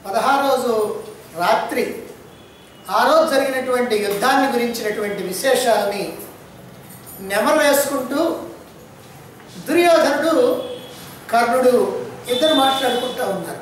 పదహారు రోజు రాత్రి ఆ రోజు జరిగినటువంటి యుద్ధాన్ని గురించినటువంటి విశేషాలని నెమరు వేసుకుంటూ దుర్యోధనుడు కర్ణుడు ఇద్దరు మాట్లాడుకుంటూ ఉన్నారు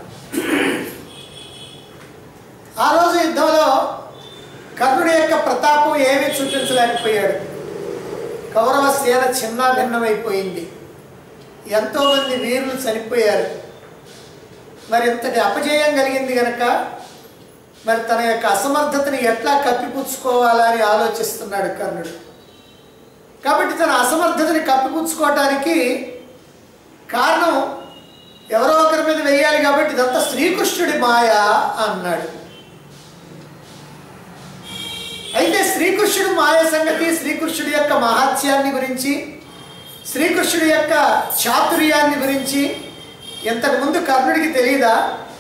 ఆ రోజు యుద్ధంలో కర్ణుడి యొక్క ప్రతాపం ఏమీ చూపించలేకపోయాడు కౌరవ సేన చిన్న భిన్నమైపోయింది ఎంతోమంది వీరులు చనిపోయారు మరి ఇంతటి అపజయం కలిగింది కనుక మరి తన యొక్క అసమర్థతని ఎట్లా కప్పిపుచ్చుకోవాలని ఆలోచిస్తున్నాడు కర్ణుడు కాబట్టి తన అసమర్థతని కప్పిపుచ్చుకోవటానికి కారణం ఎవరో ఒకరి మీద వేయాలి కాబట్టి ఇదంతా శ్రీకృష్ణుడి మాయ అన్నాడు అయితే శ్రీకృష్ణుడు మాయ సంగతి శ్రీకృష్ణుడి యొక్క మహాత్యాన్ని గురించి శ్రీకృష్ణుడి యొక్క చాతుర్యాన్ని గురించి ఇంతకుముందు కర్ణుడికి తెలియదా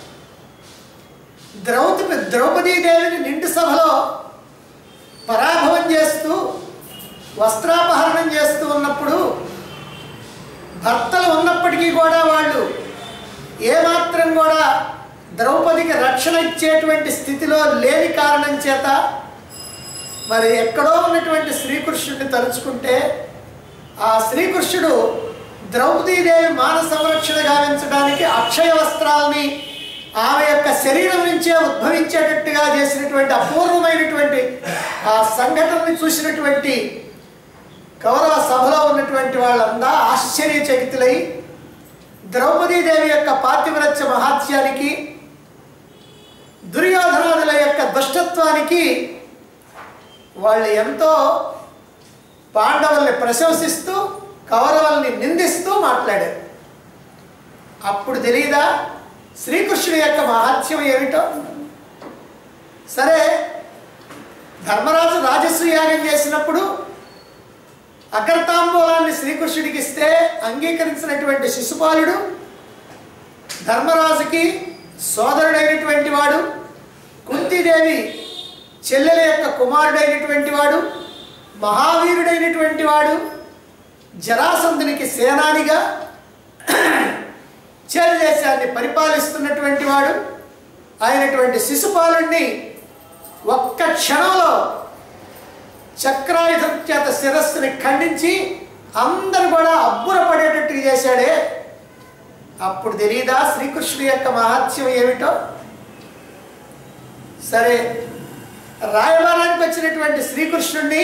ద్రౌపది ద్రౌపదీదేవిని నిండు సభలో పరాభవం చేస్తూ వస్త్రాపహరణం చేస్తూ ఉన్నప్పుడు భర్తలు ఉన్నప్పటికీ కూడా వాళ్ళు ఏమాత్రం కూడా ద్రౌపదికి రక్షణ ఇచ్చేటువంటి స్థితిలో లేని కారణం చేత మరి ఎక్కడో ఉన్నటువంటి శ్రీకృష్ణుడిని తలుచుకుంటే ఆ శ్రీకృష్ణుడు ద్రౌపదీదేవి మాన సంరక్షణ గావించడానికి అక్షయ వస్త్రాలని ఆమె యొక్క శరీరం నుంచే ఉద్భవించేటట్టుగా చేసినటువంటి అపూర్వమైనటువంటి ఆ సంఘటనని చూసినటువంటి కౌరవ సభలో ఉన్నటువంటి వాళ్ళందా ఆశ్చర్యచకితులై ద్రౌపదీదేవి యొక్క పాతివ్రత్య మహాత్యానికి దుర్యోధనాదుల యొక్క దుష్టత్వానికి వాళ్ళు ఎంతో పాండవుల్ని ప్రశంసిస్తూ కౌరవుల్ని నిందిస్తూ మాట్లాడారు అప్పుడు తెలియదా శ్రీకృష్ణుడి యొక్క మహాత్యం ఏమిటో సరే ధర్మరాజు రాజస్వ యాగం చేసినప్పుడు అగ్రతాంబూలాన్ని శ్రీకృష్ణుడికి ఇస్తే అంగీకరించినటువంటి శిశుపాలుడు ధర్మరాజుకి సోదరుడైనటువంటి వాడు కుంతిదేవి చెల్లెల యొక్క కుమారుడైనటువంటి వాడు మహావీరుడైనటువంటి వాడు జరాసంధునికి సేనానిగా చేరు దేశాన్ని పరిపాలిస్తున్నటువంటి వాడు అయినటువంటి శిశుపాలుణ్ణి ఒక్క క్షణంలో చక్రాయుధం చేత శిరస్సుని ఖండించి అందరు కూడా అబ్బురపడేటట్టుగా చేశాడే అప్పుడు తెలియదా శ్రీకృష్ణుడి యొక్క మహాత్యం ఏమిటో సరే రాయబారానికి వచ్చినటువంటి శ్రీకృష్ణుడిని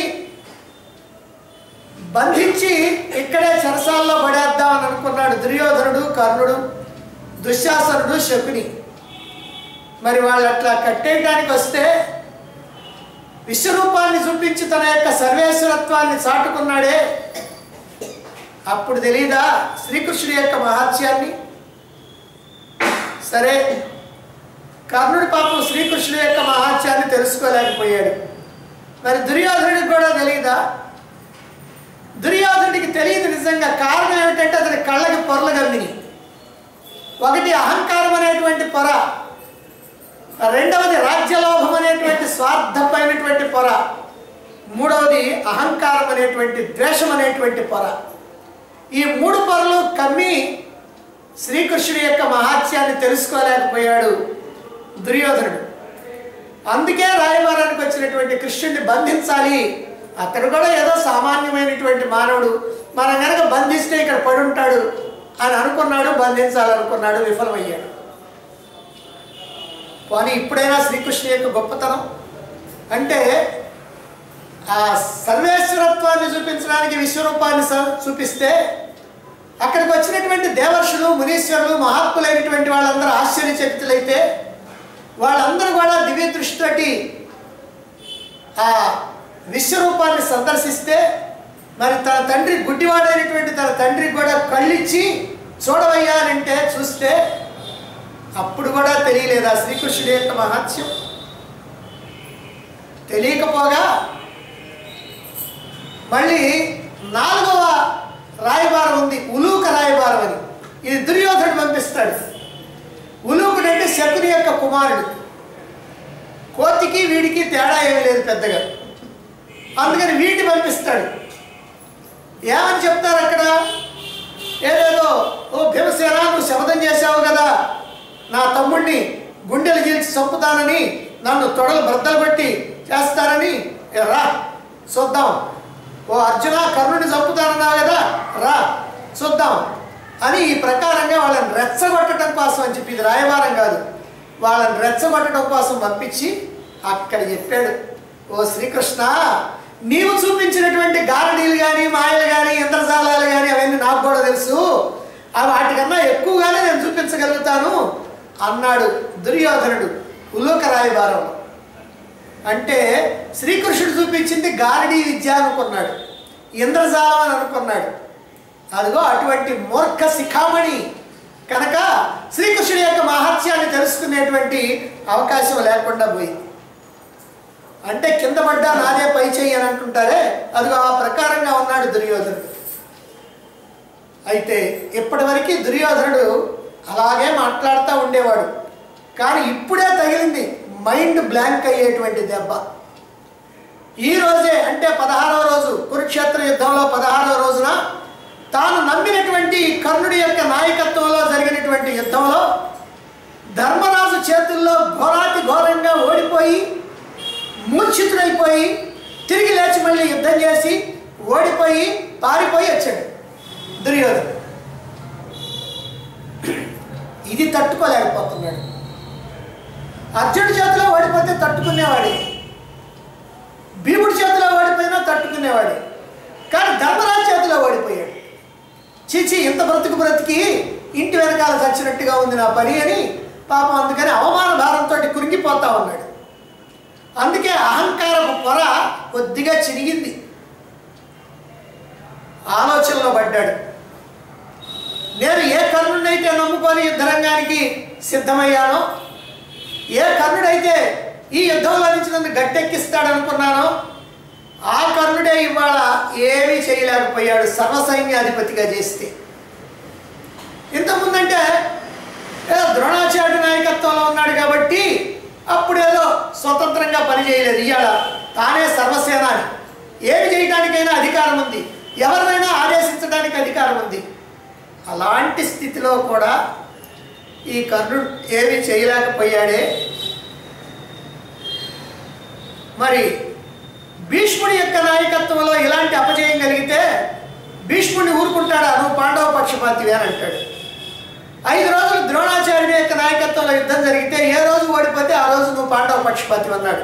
బంధించి ఇక్కడే చెరసాల్లో పడేద్దామని అనుకున్నాడు దుర్యోధనుడు కర్ణుడు దుశ్శాసనుడు శకుని మరి వాళ్ళు అట్లా కట్టేయడానికి వస్తే విశ్వరూపాన్ని చూపించి తన యొక్క సర్వేశ్వరత్వాన్ని చాటుకున్నాడే అప్పుడు తెలియదా శ్రీకృష్ణుడి యొక్క మహాత్యాన్ని సరే కర్ణుడి పాపం శ్రీకృష్ణుడి యొక్క మహాత్యాన్ని తెలుసుకోలేకపోయాడు మరి దుర్యోధనుడికి కూడా తెలియదా దుర్యోధనుడికి తెలియదు నిజంగా కారణం ఏమిటంటే అతని కళ్ళకి పొరలు గమ్మిని ఒకటి అహంకారం అనేటువంటి పొర రెండవది రాజ్యలోభం అనేటువంటి స్వార్థమైనటువంటి పొర మూడవది అహంకారం అనేటువంటి ద్వేషం అనేటువంటి పొర ఈ మూడు పొరలు కమ్మి శ్రీకృష్ణుడి యొక్క మహాత్యాన్ని తెలుసుకోలేకపోయాడు దుర్యోధనుడు అందుకే రాయబారానికి వచ్చినటువంటి కృష్ణుడిని బంధించాలి అతడు కూడా ఏదో సామాన్యమైనటువంటి మానవుడు మనం కనుక బంధిస్తే ఇక్కడ పడి ఉంటాడు అని అనుకున్నాడు బంధించాలనుకున్నాడు విఫలమయ్యాడు కానీ ఇప్పుడైనా శ్రీకృష్ణు యొక్క గొప్పతనం అంటే ఆ సర్వేశ్వరత్వాన్ని చూపించడానికి విశ్వరూపాన్ని స- చూపిస్తే అక్కడికి వచ్చినటువంటి దేవర్షులు మునీశ్వరులు మహాత్ములైనటువంటి వాళ్ళందరూ ఆశ్చర్యచకితులైతే వాళ్ళందరూ కూడా దివ్య దృష్టితోటి ఆ విశ్వరూపాన్ని సందర్శిస్తే మరి తన తండ్రి గుడ్డివాడైనటువంటి తన తండ్రికి కూడా కళ్ళిచ్చి చూడవయ్యా అని అంటే చూస్తే అప్పుడు కూడా తెలియలేదా శ్రీకృష్ణుడి యొక్క మహత్యం తెలియకపోగా మళ్ళీ నాలుగవ రాయబారం ఉంది ఉలూక రాయబారం అని ఇది దుర్యోధనుడు పంపిస్తాడు ఉలూకుడు అంటే శకుని యొక్క కుమారుడు కోతికి వీడికి తేడా ఏమీ లేదు పెద్దగా అందుకని వీడిని పంపిస్తాడు ఏమని చెప్తారు అక్కడ ఏదేదో ఓ భీమసేన నువ్వు శపథం చేశావు కదా నా తమ్ముడిని గుండెలు గీల్చి చంపుతానని నన్ను తొడలు బ్రద్దలు పెట్టి చేస్తానని "ఏ రా చూద్దాం ఓ అర్జున కర్ణుని చంపుతానన్నావు కదా రా చూద్దాం అని ఈ ప్రకారంగా వాళ్ళని రెచ్చగొట్టడం కోసం అని చెప్పి ఇది రాయబారం కాదు వాళ్ళని రెచ్చగొట్టడం కోసం పంపించి అక్కడ చెప్పాడు ఓ శ్రీకృష్ణ నీవు చూపించినటువంటి గారడీలు కానీ మాయలు కానీ ఇంద్రజాలాలు కానీ అవన్నీ నాకు కూడా తెలుసు ఆ వాటికన్నా ఎక్కువగానే నేను చూపించగలుగుతాను అన్నాడు దుర్యోధనుడు ఉలోక రాయబారంలో అంటే శ్రీకృష్ణుడు చూపించింది గారడీ విద్య అనుకున్నాడు ఇంద్రజాలం అని అనుకున్నాడు అదిగో అటువంటి మూర్ఖ శిఖామణి కనుక శ్రీకృష్ణుడి యొక్క మహత్యాన్ని తెలుసుకునేటువంటి అవకాశం లేకుండా పోయింది అంటే కింద పడ్డా నాదే పై చెయ్యి అని అంటుంటారే అదిగో ఆ ప్రకారంగా ఉన్నాడు దుర్యోధనుడు అయితే ఇప్పటివరకు దుర్యోధనుడు అలాగే మాట్లాడుతూ ఉండేవాడు కానీ ఇప్పుడే తగిలింది మైండ్ బ్లాంక్ అయ్యేటువంటి దెబ్బ ఈ రోజే అంటే పదహారవ రోజు కురుక్షేత్ర యుద్ధంలో పదహారవ రోజున తాను నమ్మినటువంటి కర్ణుడి యొక్క నాయకత్వంలో జరిగినటువంటి యుద్ధంలో ధర్మరాజు చేతుల్లో ఘోరాతి ఘోరంగా ఓడిపోయి మూర్ఛితుడైపోయి తిరిగి లేచి మళ్ళీ యుద్ధం చేసి ఓడిపోయి పారిపోయి వచ్చాడు దుర్యోధను ఇది తట్టుకోలేకపోతున్నాడు అర్జునుడి చేతిలో ఓడిపోతే తట్టుకునేవాడే భీముడి చేతిలో ఓడిపోయినా తట్టుకునేవాడే కానీ ధర్మరాజు చేతిలో ఓడిపోయాడు చీచి ఇంత బ్రతుకు బ్రతికి ఇంటి వెనకాల చచ్చినట్టుగా ఉంది నా పని అని పాపం అందుకని అవమాన భారంతో కురిగిపోతా ఉన్నాడు అందుకే అహంకారపు పొర కొద్దిగా చిరిగింది ఆలోచనలో పడ్డాడు నేను ఏ కర్ణుడినైతే నమ్ముకొని యుద్ధరంగానికి సిద్ధమయ్యానో ఏ కర్ణుడైతే ఈ యుద్ధంలో నుంచి నన్ను గట్టెక్కిస్తాడనుకున్నానో ఆ కర్ణుడే ఇవాళ ఏమీ చేయలేకపోయాడు సర్వసైన్యాధిపతిగా చేస్తే ఇంతకుముందంటే ఏదో ద్రోణాచార్య నాయకత్వంలో ఉన్నాడు కాబట్టి అప్పుడేదో స్వతంత్రంగా పనిచేయలేదు ఇవాళ తానే సర్వసేనాని ఏమి చేయడానికైనా అధికారం ఉంది ఎవరినైనా ఆదేశించడానికి అధికారం ఉంది అలాంటి స్థితిలో కూడా ఈ కర్ణుడు ఏమీ చేయలేకపోయాడే మరి భీష్ముడి యొక్క నాయకత్వంలో ఇలాంటి అపజయం కలిగితే భీష్ముడిని ఊరుకుంటాడా నువ్వు పాండవ పక్షపాతివి అని అంటాడు ఐదు రోజులు ద్రోణాచార్యుడి యొక్క నాయకత్వంలో యుద్ధం జరిగితే ఏ రోజు ఓడిపోతే ఆ రోజు నువ్వు పాండవ పక్షపాతి అన్నాడు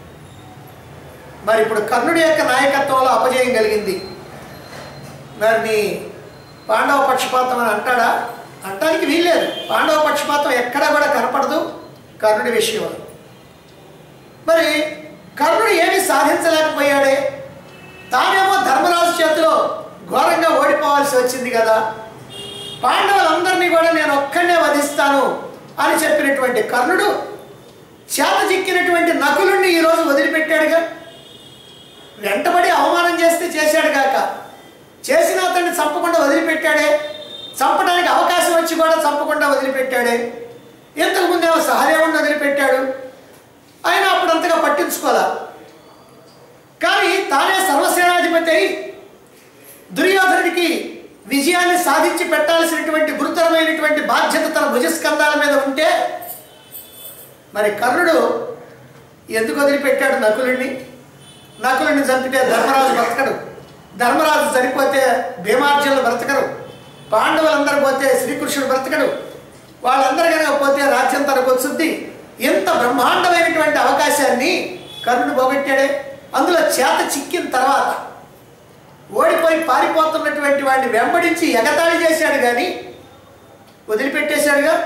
మరి ఇప్పుడు కర్ణుడి యొక్క నాయకత్వంలో అపజయం కలిగింది మరి నీ పాండవ పక్షపాతం అని అంటాడా అంటానికి వీల్లేదు పాండవ పక్షపాతం ఎక్కడా కూడా కనపడదు కర్ణుడి విషయంలో మరి కర్ణుడు ఏమి సాధించలేకపోయాడే తానేమో ధర్మరాజు చేతిలో ఘోరంగా ఓడిపోవాల్సి వచ్చింది కదా పాండవులందరినీ కూడా నేను ఒక్కడే వధిస్తాను అని చెప్పినటువంటి కర్ణుడు చేత చిక్కినటువంటి నకులుణ్ణి ఈరోజు వదిలిపెట్టాడుగా వెంటబడి అవమానం చేస్తే చేశాడు కాక చేసిన అతన్ని చంపకుండా వదిలిపెట్టాడే చంపడానికి అవకాశం వచ్చి కూడా చంపకుండా వదిలిపెట్టాడే ఇంతకు ముందేమో సహదేవుని వదిలిపెట్టాడు ఆయన అప్పుడు అంతగా పట్టించుకోలే కానీ తానే సర్వసేనాధిపతి అయి దుర్యోధనుడికి విజయాన్ని సాధించి పెట్టాల్సినటువంటి గురుతరమైనటువంటి బాధ్యత తన భుజస్కంధాల మీద ఉంటే మరి కర్ణుడు ఎందుకు వదిలిపెట్టాడు నకులుడిని నకులుడిని చంపితే ధర్మరాజు బ్రతకడు ధర్మరాజు చనిపోతే భీమార్జునులు బ్రతకరు పాండవులందరూ పోతే శ్రీకృష్ణుడు బ్రతకడు వాళ్ళందరూ కనుక పోతే రాజ్యం తనకు వచ్చుద్ది ఎంత బ్రహ్మాండమైనటువంటి అవకాశాన్ని కర్ణుడు పోగొట్టాడే అందులో చేత చిక్కిన తర్వాత ఓడిపోయి పారిపోతున్నటువంటి వాడిని వెంబడించి ఎగతాళి చేశాడు కానీ వదిలిపెట్టేశాడుగా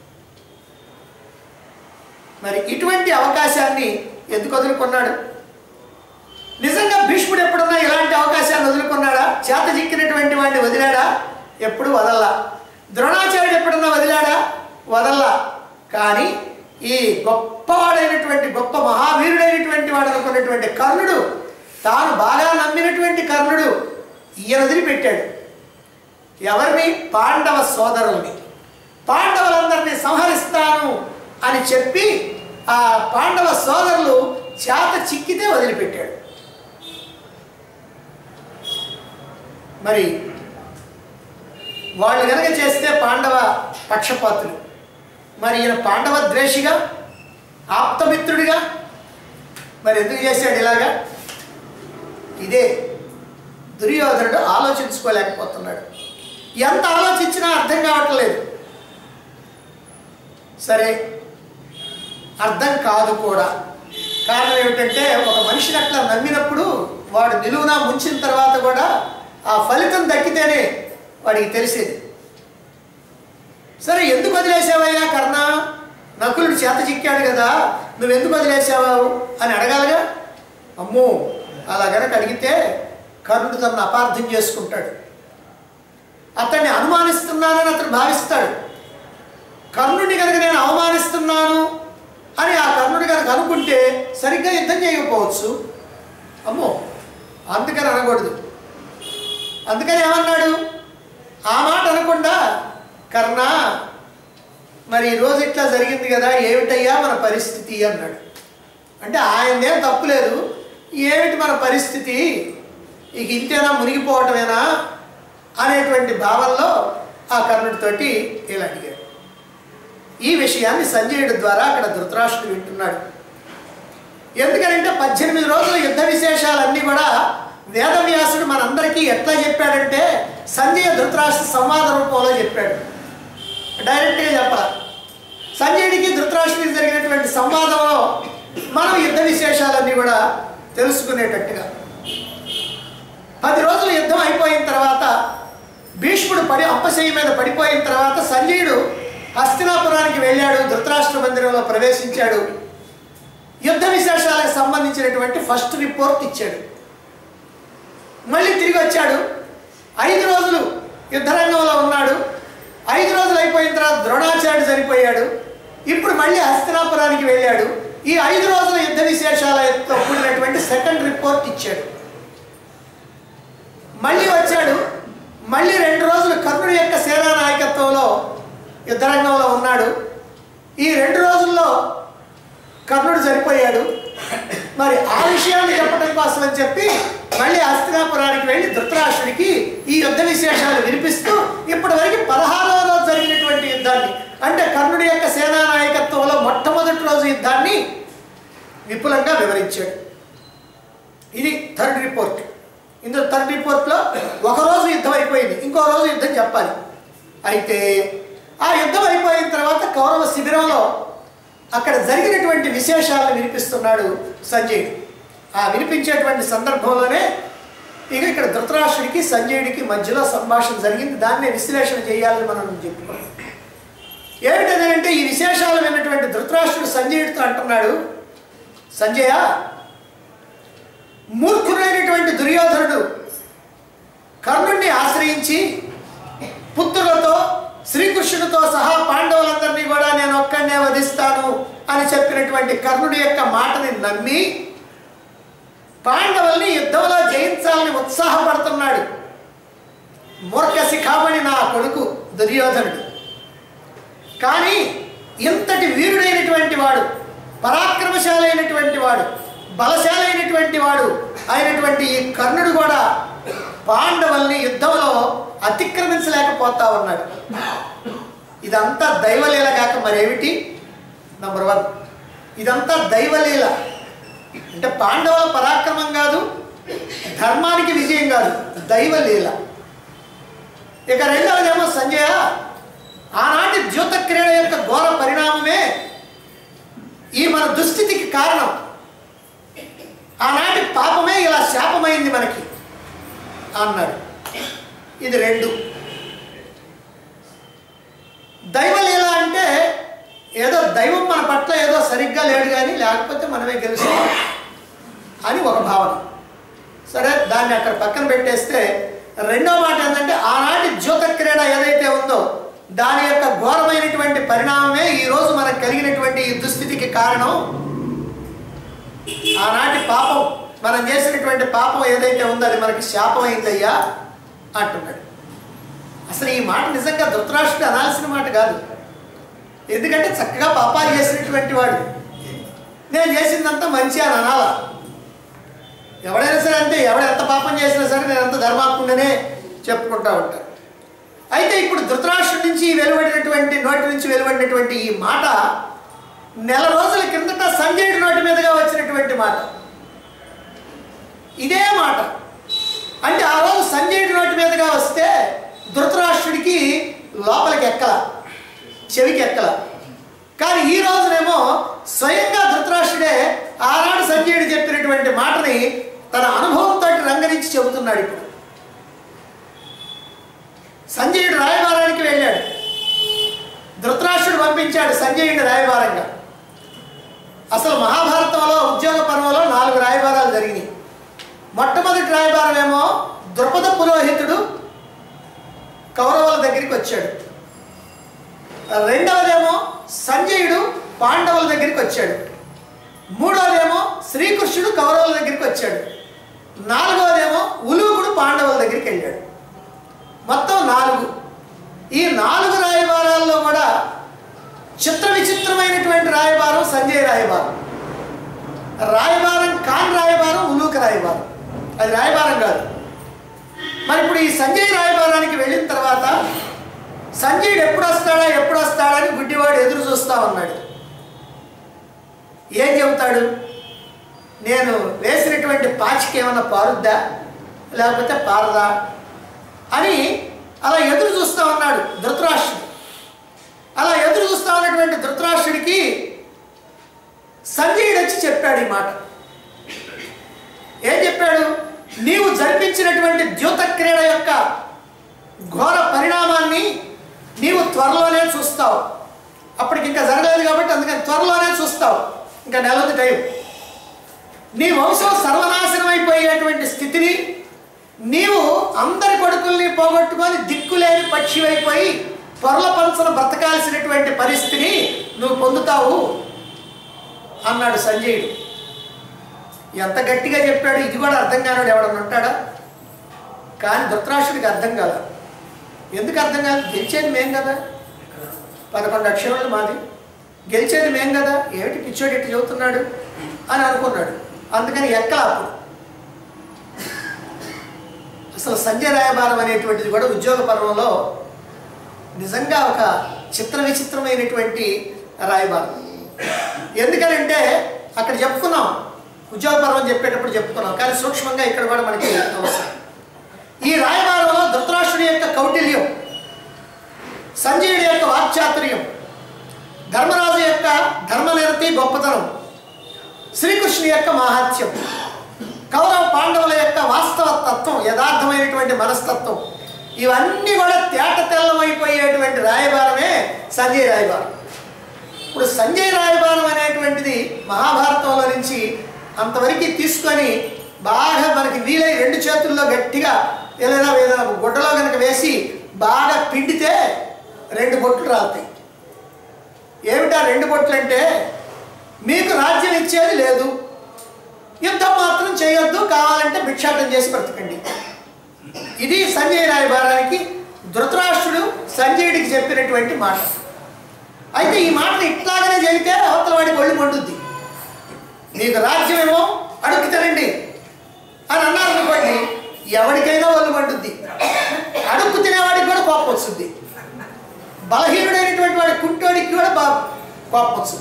మరి ఇటువంటి అవకాశాన్ని ఎందుకు వదులుకున్నాడు నిజంగా భీష్ముడు ఎప్పుడన్నా ఇలాంటి అవకాశాన్ని వదులుకున్నాడా చేత చిక్కినటువంటి వాడిని వదిలాడా ఎప్పుడు వదల్లా ద్రోణాచార్యుడు ఎప్పుడన్నా వదిలాడా వదల్లా కానీ ఈ గొప్పవాడైనటువంటి గొప్ప మహావీరుడైనటువంటి వాడు అనుకున్నటువంటి కర్ణుడు తాను బాగా నమ్మినటువంటి కర్ణుడు ఈయన వదిలిపెట్టాడు ఎవరిని పాండవ సోదరుల్ని పాండవులందరినీ సంహరిస్తాను అని చెప్పి ఆ పాండవ సోదరులు చేత చిక్కితే వదిలిపెట్టాడు మరి వాళ్ళు కనుక చేస్తే పాండవ పక్షపాతులు మరి ఈయన పాండవ ద్వేషిగా ఆప్తమిత్రుడిగా మరి ఎందుకు చేశాడు ఇలాగా ఇదే దుర్యోధనుడు ఆలోచించుకోలేకపోతున్నాడు ఎంత ఆలోచించినా అర్థం కావట్లేదు సరే అర్థం కాదు కూడా కారణం ఏమిటంటే ఒక మనిషిని అట్లా నమ్మినప్పుడు వాడు నిలువునా ముంచిన తర్వాత కూడా ఆ ఫలితం దక్కితేనే వాడికి తెలిసేది సరే ఎందుకు వదిలేసావయ్యా కర్ణ నకులుడు చేత చిక్కాడు కదా నువ్వు ఎందుకు వదిలేసావు అని అడగాలిగా అమ్మో అలా గనక అడిగితే కర్ణుడు తనను అపార్థం చేసుకుంటాడు అతన్ని అనుమానిస్తున్నానని అతను భావిస్తాడు కర్ణుడిని కనుక నేను అవమానిస్తున్నాను అని ఆ కర్ణుడు కనుక అనుకుంటే సరిగ్గా యుద్ధం చేయకపోవచ్చు అమ్మో అందుకని అనకూడదు అందుకని ఏమన్నాడు ఆ మాట అనకుండా కర్ణ మరి ఈరోజు ఇట్లా జరిగింది కదా ఏమిటయ్యా మన పరిస్థితి అన్నాడు అంటే ఆయనదేం తప్పులేదు ఏమిటి మన పరిస్థితి ఇక ఇంతేనా మునిగిపోవటమేనా అనేటువంటి భావంలో ఆ కర్ణుడితోటి ఇలా అడిగాడు ఈ విషయాన్ని సంజయుడి ద్వారా అక్కడ ధృతరాష్ట్రుడు వింటున్నాడు ఎందుకనంటే పద్దెనిమిది రోజుల యుద్ధ విశేషాలన్నీ కూడా వేదవ్యాసుడు మనందరికీ ఎట్లా చెప్పాడంటే సంజయ ధృతరాష్ట్ర సంవాద రూపంలో చెప్పాడు డైరెక్ట్గా చెప్పాలి సంజయుడికి ధృతరాష్ట్రుడికి జరిగినటువంటి సంవాదంలో మనం యుద్ధ విశేషాలన్నీ కూడా తెలుసుకునేటట్టుగా పది రోజులు యుద్ధం అయిపోయిన తర్వాత భీష్ముడు పడి అప్పశయ్య మీద పడిపోయిన తర్వాత సంజయుడు హస్తినాపురానికి వెళ్ళాడు ధృతరాష్ట్ర మందిరంలో ప్రవేశించాడు యుద్ధ విశేషాలకు సంబంధించినటువంటి ఫస్ట్ రిపోర్ట్ ఇచ్చాడు మళ్ళీ తిరిగి వచ్చాడు ఐదు రోజులు యుద్ధరంగంలో ఉన్నాడు ఐదు రోజులు అయిపోయిన తర్వాత ద్రోణాచార్యుడు చనిపోయాడు ఇప్పుడు మళ్ళీ హస్తినాపురానికి వెళ్ళాడు ఈ ఐదు రోజుల యుద్ధ విశేషాలతో కూడినటువంటి సెకండ్ రిపోర్ట్ ఇచ్చాడు మళ్ళీ వచ్చాడు మళ్ళీ రెండు రోజులు కర్ణుడి యొక్క సేనా నాయకత్వంలో యుద్ధరంగంలో ఉన్నాడు ఈ రెండు రోజుల్లో కర్ణుడు చనిపోయాడు మరి ఆ విషయాన్ని చెప్పడం కోసం అని చెప్పి మళ్ళీ హస్తినాపురానికి వెళ్ళి ధృతరాష్ట్రుడికి ఈ యుద్ధ విశేషాలు వినిపిస్తూ ఇప్పటి వరకు పదహారవ రోజు జరిగినటువంటి యుద్ధాన్ని అంటే కర్ణుడి యొక్క సేనా నాయకత్వంలో మొట్టమొదటి రోజు యుద్ధాన్ని విపులంగా వివరించాడు ఇది థర్డ్ రిపోర్ట్ ఇందులో థర్డ్ రిపోర్ట్లో ఒక రోజు యుద్ధం అయిపోయింది ఇంకో రోజు యుద్ధం చెప్పాలి అయితే ఆ యుద్ధం అయిపోయిన తర్వాత కౌరవ శిబిరంలో అక్కడ జరిగినటువంటి విశేషాలను వినిపిస్తున్నాడు సంజయుడు ఆ వినిపించేటువంటి సందర్భంలోనే ఇక ఇక్కడ ధృతరాష్ట్రుడికి సంజయుడికి మధ్యలో సంభాషణ జరిగింది దాన్నే విశ్లేషణ చేయాలని మనం చెప్పుకున్నాం ఏమిటంటే ఈ విశేషాలు విన్నటువంటి ధృతరాష్ట్రుడు సంజయుడితో అంటున్నాడు సంజయ మూర్ఖుడైనటువంటి దుర్యోధనుడు కర్ణుణ్ణి ఆశ్రయించి పుత్రులతో శ్రీకృష్ణుడితో సహా పాండవులందరినీ కూడా నేను ఒక్కడనే వధిస్తాను అని చెప్పినటువంటి కర్ణుడి యొక్క మాటని నమ్మి పాండవుల్ని యుద్ధంలో జయించాలని ఉత్సాహపడుతున్నాడు మూర్ఖ శిఖామణి నా కొడుకు దుర్యోధనుడు కానీ ఇంతటి వీరుడైనటువంటి వాడు పరాక్రమశాలైనటువంటి వాడు బలశాలైనటువంటి వాడు అయినటువంటి ఈ కర్ణుడు కూడా పాండవుల్ని యుద్ధంలో అతిక్రమించలేకపోతా ఉన్నాడు ఇదంతా దైవలీల కాక మరేమిటి నంబర్ వన్ ఇదంతా దైవలీల అంటే పాండవుల పరాక్రమం కాదు ధర్మానికి విజయం కాదు దైవలీల ఇక రెండవదేమో సంజయ ఆనాటి ద్యూత క్రీడ యొక్క ఘోర పరిణామమే ఈ మన దుస్థితికి కారణం ఆనాటి పాపమే ఇలా శాపమైంది మనకి అన్నాడు ఇది రెండు దైవలీల అంటే ఏదో దైవం మన పట్ల ఏదో సరిగ్గా లేడు కానీ లేకపోతే మనమే గెలుస్తాం అని ఒక భావన సరే దాన్ని అక్కడ పక్కన పెట్టేస్తే రెండో మాట ఏంటంటే ఆనాటి జ్యోత క్రీడ ఏదైతే ఉందో దాని యొక్క ఘోరమైనటువంటి పరిణామమే ఈరోజు మనకు కలిగినటువంటి ఈ దుస్థితికి కారణం ఆనాటి పాపం మనం చేసినటువంటి పాపం ఏదైతే ఉందో అది మనకి శాపమైందయ్యా అంటున్నాడు అసలు ఈ మాట నిజంగా ధృతరాష్ట్రుడు అనాల్సిన మాట కాదు ఎందుకంటే చక్కగా పాపాలు చేసినటువంటి వాడు నేను చేసిందంతా మంచి అని అనాలా ఎవడైనా సరే అంతే ఎవడు ఎంత పాపం చేసినా సరే నేను అంత ధర్మాత్ముడనే చెప్పుకుంటా ఉంటాను అయితే ఇప్పుడు ధృతరాష్ట్రుడి నుంచి వెలువడినటువంటి నోటి నుంచి వెలువడినటువంటి ఈ మాట నెల రోజుల కిందట సంజయుడి నోటి మీదుగా వచ్చినటువంటి మాట ఇదే మాట అంటే ఆ రోజు సంజయుడి నోటి మీదుగా వస్తే ధృతరాష్ట్రుడికి లోపలికి ఎక్కల చెవికి ఎక్కల కానీ ఈ రోజునేమో స్వయంగా ధృతరాష్ట్రుడే ఆనాడు సంజయుడు చెప్పినటువంటి మాటని తన అనుభవంతో రంగరించి చెబుతున్నాడు ఇప్పుడు సంజయుడు రాయబారానికి వెళ్ళాడు ధృతరాష్ట్రుడు పంపించాడు సంజయుడిని రాయబారంగా అసలు మహాభారతంలో ఉద్యోగ పర్వంలో నాలుగు రాయబారాలు జరిగినాయి మొట్టమొదటి రాయబారం ఏమో ద్రుపద పురోహితుడు కౌరవుల దగ్గరికి వచ్చాడు రెండవదేమో సంజయుడు పాండవుల దగ్గరికి వచ్చాడు మూడవదేమో శ్రీకృష్ణుడు కౌరవుల దగ్గరికి వచ్చాడు నాలుగవదేమో ఉలూకుడు పాండవుల దగ్గరికి వెళ్ళాడు మొత్తం నాలుగు ఈ నాలుగు రాయబారాల్లో కూడా చిత్ర విచిత్రమైనటువంటి రాయబారం సంజయ్ రాయబారం రాయబారం కాన్ రాయబారం ఉలూక రాయబారం అది రాయబారం కాదు మరి ఇప్పుడు ఈ సంజయ్ రాయబారానికి వెళ్ళిన తర్వాత సంజయుడు ఎప్పుడు వస్తాడా ఎప్పుడు వస్తాడా అని గుడ్డివాడు ఎదురు చూస్తా ఉన్నాడు ఏం చెబుతాడు నేను వేసినటువంటి పాచికి ఏమన్నా పారుద్దా లేకపోతే పారదా అని అలా ఎదురు చూస్తా ఉన్నాడు ధృతరాష్ట్రుడు అలా ఎదురు చూస్తా ఉన్నటువంటి ధృతరాష్ట్రుడికి సంజయుడు వచ్చి చెప్పాడు ఈ మాట ఏం చెప్పాడు నీవు జరిపించినటువంటి ద్యూత క్రీడ యొక్క ఘోర పరిణామాన్ని నీవు త్వరలోనే చూస్తావు అప్పటికి ఇంకా జరగలేదు కాబట్టి అందుకని త్వరలోనే చూస్తావు ఇంకా నెలది టైం నీ వంశం సర్వనాశనం అయిపోయేటువంటి స్థితిని నీవు అందరి కొడుకుల్ని పోగొట్టుకొని దిక్కులేని పక్షి అయిపోయి పొరల పంచన బ్రతకాల్సినటువంటి పరిస్థితిని నువ్వు పొందుతావు అన్నాడు సంజయుడు ఎంత గట్టిగా చెప్పాడు ఇది కూడా అర్థం కానివాడు ఎవడన్నా ఉంటాడా కానీ ధృతరాష్ట్రుడికి అర్థం కాల ఎందుకు అర్థం కాదు గెలిచేది మేం కదా పదకొండు అక్షరాలు మాది గెలిచేది మేం కదా ఏమిటి పిచ్చోడు ఇట్టు చెబుతున్నాడు అని అనుకున్నాడు అందుకని ఎక్కల అప్పుడు అసలు సంజయ్ రాయబారం అనేటువంటిది కూడా ఉద్యోగ పర్వంలో నిజంగా ఒక చిత్ర విచిత్రమైనటువంటి రాయబారం ఎందుకనంటే అక్కడ చెప్పుకున్నాం ఉద్యోగ పర్వం చెప్పేటప్పుడు చెప్పుకున్నాం కానీ సూక్ష్మంగా ఇక్కడ కూడా మనకి అవసరం ఈ రాయబారంలో ధృతరాష్ట్రుడి యొక్క కౌటిల్యం సంజయుడి యొక్క వాక్చాతుర్యం ధర్మరాజు యొక్క ధర్మనిరతి గొప్పతనం శ్రీకృష్ణుని యొక్క మహాత్యం కౌరవ పాండవుల యొక్క వాస్తవ తత్వం యథార్థమైనటువంటి మనస్తత్వం ఇవన్నీ కూడా తేట తెల్లమైపోయేటువంటి రాయబారమే సంజయ్ రాయబారం ఇప్పుడు సంజయ్ రాయబారం అనేటువంటిది మహాభారతంలో నుంచి అంతవరకు తీసుకొని బాగా మనకి వీలై రెండు చేతుల్లో గట్టిగా ఏదైనా ఏదైనా గుడ్డలో కనుక వేసి బాగా పిండితే రెండు బొట్లు రాలుతాయి ఏమిటా రెండు బొట్లు అంటే మీకు రాజ్యం ఇచ్చేది లేదు యుద్ధం మాత్రం చేయొద్దు కావాలంటే భిక్షాటం చేసి బ్రతకండి ఇది సంజయ్ రాయబారానికి ధృతరాష్ట్రుడు సంజయుడికి చెప్పినటువంటి మాట అయితే ఈ మాటను ఇట్లాగనే చెబితే అవతల వాడికి ఒళ్ళు మండుద్ది మీకు రాజ్యమేమో అడుక్కు తినండి అని అన్నారు అనుకోండి ఎవరికైనా ఒళ్ళు మండుద్ది అడుక్కు తినేవాడికి కూడా కోపం వస్తుంది బలహీనుడైనటువంటి వాడి కుంటోడికి కూడా బా కోపం వస్తుంది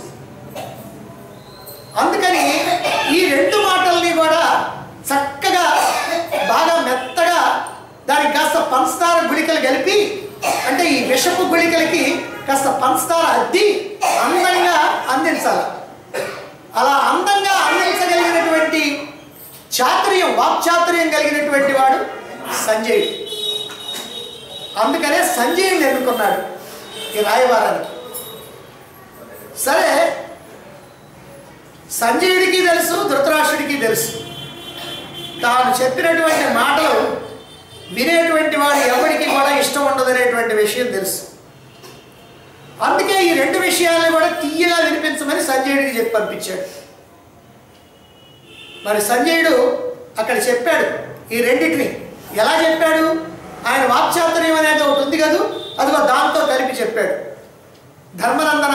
అందుకని ఈ రెండు మాటల్ని కూడా చక్కగా బాగా మెత్తగా దానికి కాస్త పంచదార గుళికలు కలిపి అంటే ఈ విషపు గుళికలకి కాస్త పంచదార అద్ది అందంగా అందించాలి అలా అందంగా అందించగలిగినటువంటి చాతుర్యం వాక్చాతుర్యం కలిగినటువంటి వాడు సంజయుడు అందుకనే సంజయుడిని ఎన్నుకున్నాడు ఈ రాయవారానికి సరే సంజయుడికి తెలుసు ధృతరాష్ట్రుడికి తెలుసు తాను చెప్పినటువంటి మాటలు వినేటువంటి వాడు ఎవరికి కూడా ఇష్టం ఉండదనేటువంటి విషయం తెలుసు అందుకే ఈ రెండు విషయాలను కూడా తీయగా వినిపించమని సంజయుడికి చెప్పి పంపించాడు మరి సంజయుడు అక్కడ చెప్పాడు ఈ రెండింటిని ఎలా చెప్పాడు ఆయన వాక్చాతుర్యం అనేది ఒకటి ఉంది కదూ అదిగో దాంతో కలిపి చెప్పాడు ధర్మనందన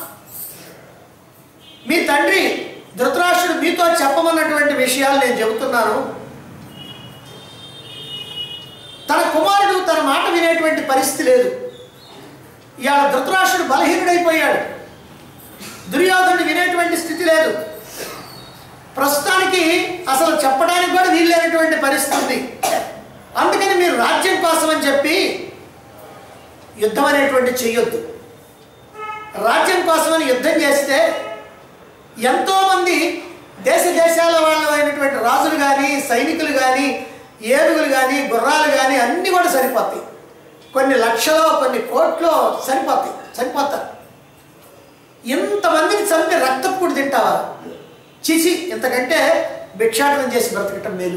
మీ తండ్రి ధృతరాష్ట్రుడు మీతో చెప్పమన్నటువంటి విషయాలు నేను చెబుతున్నాను తన కుమారుడు తన మాట వినేటువంటి పరిస్థితి లేదు ఇవాళ ధృతరాష్ట్రుడు బలహీనుడైపోయాడు దుర్యోధనుడు వినేటువంటి స్థితి లేదు ప్రస్తుతానికి అసలు చెప్పడానికి కూడా వీల్లేనటువంటి పరిస్థితి ఉంది అందుకని మీరు రాజ్యం కోసం అని చెప్పి యుద్ధం అనేటువంటి చెయ్యొద్దు రాజ్యం కోసమని యుద్ధం చేస్తే ఎంతోమంది దేశ దేశాల వాళ్ళు అయినటువంటి రాజులు కానీ సైనికులు కానీ ఏనుగులు కానీ గుర్రాలు కానీ అన్నీ కూడా సరిపోతాయి కొన్ని లక్షలో కొన్ని కోట్లో సరిపోతాయి సరిపోతారు ఇంతమందిని చంపి రక్తప్పుడు తింటావా చిచి ఇంతకంటే భిక్షాటనం చేసి బ్రతకటం మేలు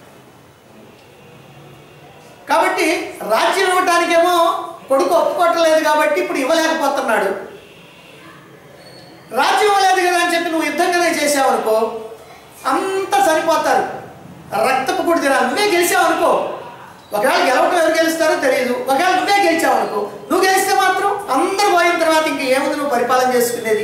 కాబట్టి రాజ్యం ఇవ్వటానికేమో కొడుకు ఒప్పుకోవట్లేదు కాబట్టి ఇప్పుడు ఇవ్వలేకపోతున్నాడు రాజ్యం ఇవ్వలేదు కదా అని చెప్పి నువ్వు యుద్ధం కదా చేసావనుకో అంతా సరిపోతారు రక్తపు కూడా తినాలి నువ్వే గెలిచావనుకో ఒకవేళ గెలవటం ఎవరు గెలుస్తారో తెలియదు ఒకవేళ నువ్వే గెలిచావనుకో నువ్వు గెలిస్తే మాత్రం అందరూ పోయిన తర్వాత ఇంక ఏముంది నువ్వు పరిపాలన చేసుకునేది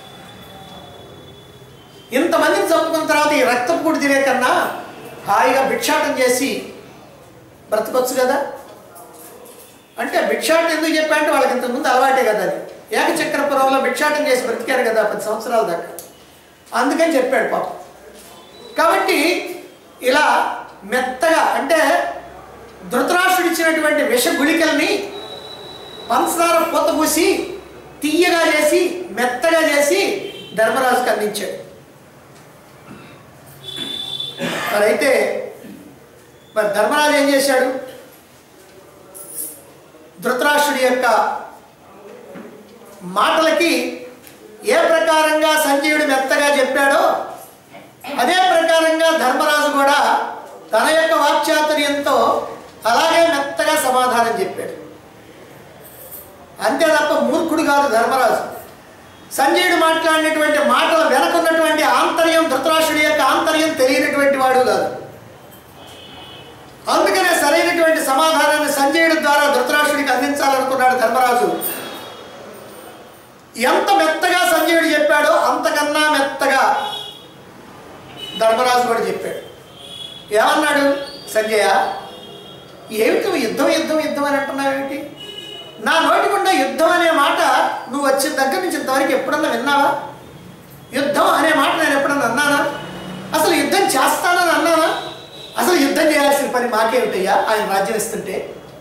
ఇంతమందిని చంపుకున్న తర్వాత ఈ రక్తపు కూడా తినే కన్నా హాయిగా భిక్షాటం చేసి బ్రతకొచ్చు కదా అంటే భిక్షాటం ఎందుకు చెప్పా అంటే వాళ్ళకి ఇంతకుముందు అలవాటే కదా అది ఏకచక్రపురంలో భిక్షాటం చేసి బ్రతికారు కదా పది సంవత్సరాల దాకా అందుకని చెప్పాడు పాపం కాబట్టి ఇలా మెత్తగా అంటే ధృతరాష్ట్రుడు ఇచ్చినటువంటి విష గుళికల్ని పంచదార పూత పూసి తీయగా చేసి మెత్తగా చేసి ధర్మరాజుకి అందించాడు మరైతే మరి ధర్మరాజు ఏం చేశాడు ధృతరాష్ట్రుడి యొక్క మాటలకి ఏ ప్రకారంగా సంజీవుడు మెత్తగా చెప్పాడో అదే ప్రకారంగా ధర్మరాజు కూడా తన యొక్క వాక్చాతుర్యంతో అలాగే మెత్తగా సమాధానం చెప్పాడు అంతే తప్ప మూర్ఖుడు కాదు ధర్మరాజు సంజయుడు మాట్లాడినటువంటి మాటల వెనకున్నటువంటి ఆంతర్యం ధృతరాష్ట్రుడి యొక్క ఆంతర్యం తెలియనటువంటి వాడు కాదు అందుకనే సరైనటువంటి సమాధానాన్ని సంజయుడి ద్వారా ధృతరాష్ట్రుడికి అందించాలనుకున్నాడు ధర్మరాజు ఎంత మెత్తగా సంజయుడు చెప్పాడో అంతకన్నా మెత్తగా ధర్మరాజు కూడా చెప్పాడు ఏమన్నాడు సంజయ ఏమిటి నువ్వు యుద్ధం యుద్ధం యుద్ధం అని అంటున్నావు ఏమిటి నా నోటి గుండా యుద్ధం అనే మాట నువ్వు వచ్చిన దగ్గర నుంచి ఇంతవరకు ఎప్పుడన్నా విన్నావా యుద్ధం అనే మాట నేను ఎప్పుడన్నా అన్నానా అసలు యుద్ధం చేస్తానని అన్నానా అసలు యుద్ధం చేయాల్సిన పని మాకేమిటయ్యా ఆయన రాజ్యం ఇస్తుంటే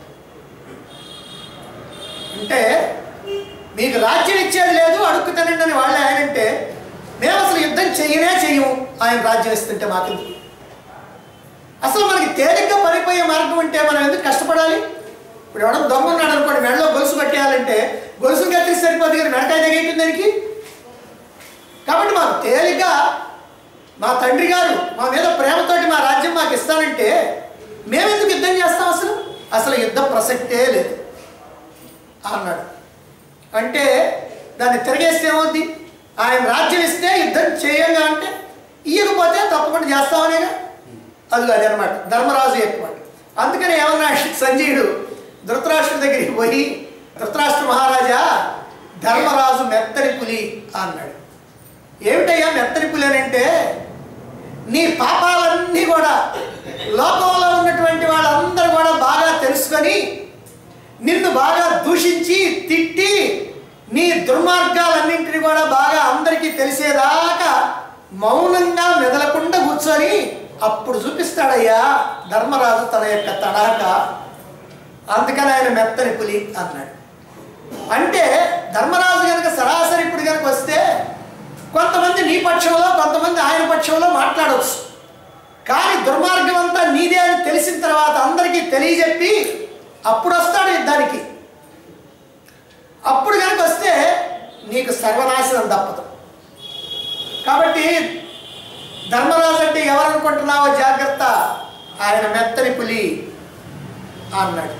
అంటే మీకు రాజ్యం ఇచ్చేది లేదు అడుక్కు తినండి అని వాళ్ళే ఆయన అంటే మేము అసలు యుద్ధం చెయ్యనే చెయ్యము ఆయన రాజ్యం ఇస్తుంటే మాకెందుకు అసలు మనకి తేలిగ్గా పడిపోయే మార్గం ఉంటే మనం ఎందుకు కష్టపడాలి ఇప్పుడు ఎవడో దొంగ ఉన్నాడు అనుకోండి మెడలో గొలుసు కట్టేయాలంటే గొలుసు కత్తిస్తే సరిపోతుంది కానీ మెడకాయ తెగేయటం దానికి కాబట్టి మాకు తేలిగ్గా మా తండ్రి గారు మా మీద ప్రేమతోటి మా రాజ్యం మాకు ఇస్తానంటే మేమెందుకు యుద్ధం చేస్తాం అసలు అసలు యుద్ధ ప్రసక్తే లేదు అన్నాడు అంటే దాన్ని తిరగేస్తే ఏమవుద్ది ఆయన రాజ్యం ఇస్తే యుద్ధం చేయంగా అంటే ఇయ్యకపోతే తప్పకుండా చేస్తామనేగా అది అది అనమాట ధర్మరాజు ఎక్కువ అందుకని ఏమన్నా సంజయుడు ధృతరాష్ట్రుడి దగ్గరికి పోయి ధృతరాష్ట్ర మహారాజా ధర్మరాజు మెత్తని పులి అన్నాడు ఏమిటయ్యా మెత్తని పులి అని అంటే నీ పాపాలన్నీ కూడా లోకంలో ఉన్నటువంటి వాళ్ళందరూ కూడా బాగా తెలుసుకొని నిన్ను బాగా దూషించి తిట్టి నీ దుర్మార్గాలన్నింటినీ కూడా బాగా అందరికీ తెలిసేదాకా మౌనంగా మెదలకుండా కూర్చొని అప్పుడు చూపిస్తాడయ్యా ధర్మరాజు తన యొక్క తడాక అందుకని ఆయన మెత్తని పులి అన్నాడు అంటే ధర్మరాజు కనుక సరాసరి ఇప్పుడు కనుక వస్తే కొంతమంది నీ పక్షంలో కొంతమంది ఆయన పక్షంలో మాట్లాడవచ్చు కానీ దుర్మార్గం అంతా నీదే అని తెలిసిన తర్వాత అందరికీ తెలియజెప్పి అప్పుడు వస్తాడు యుద్ధానికి అప్పుడు కనుక వస్తే నీకు సర్వనాశనం తప్పదు కాబట్టి ధర్మరాజు అంటే ఎవరు అనుకుంటున్నావో జాగ్రత్త ఆయన మెత్తని పులి అన్నాడు